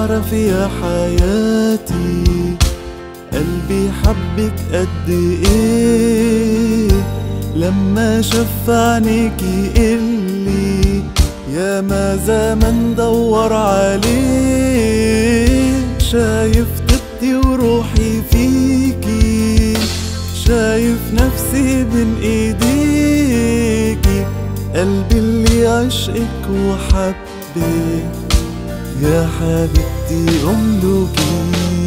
تعرف يا حياتي قلبي حبك قد ايه لما شف عينيكي قلي يا ما زمن دور عليه شايف طبتي وروحي فيكي شايف نفسي بين ايديكي قلبي اللي عشقك وحبك يا حبيبتي املكي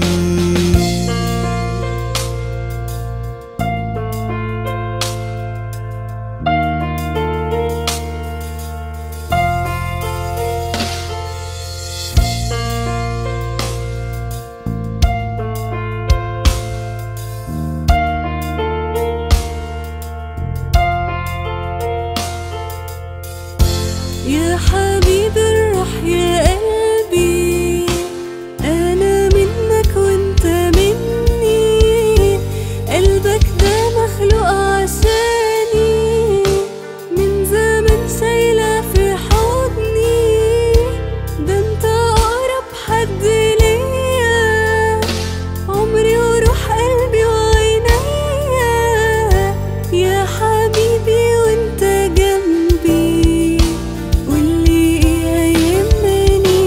يا حبيب الروح يا قلبي أنا منك وأنت مني قلبك ده مخلوق عشاني من زمن شايلة في حضني ده أنت أقرب حد ليا عمري وروح قلبي وعينيا يا حبيبي وأنت جنبي واللي يهمني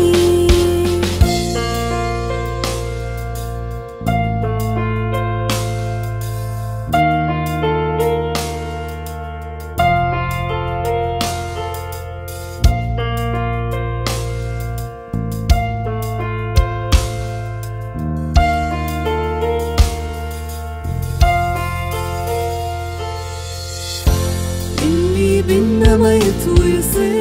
اللي بينا ما يتوصف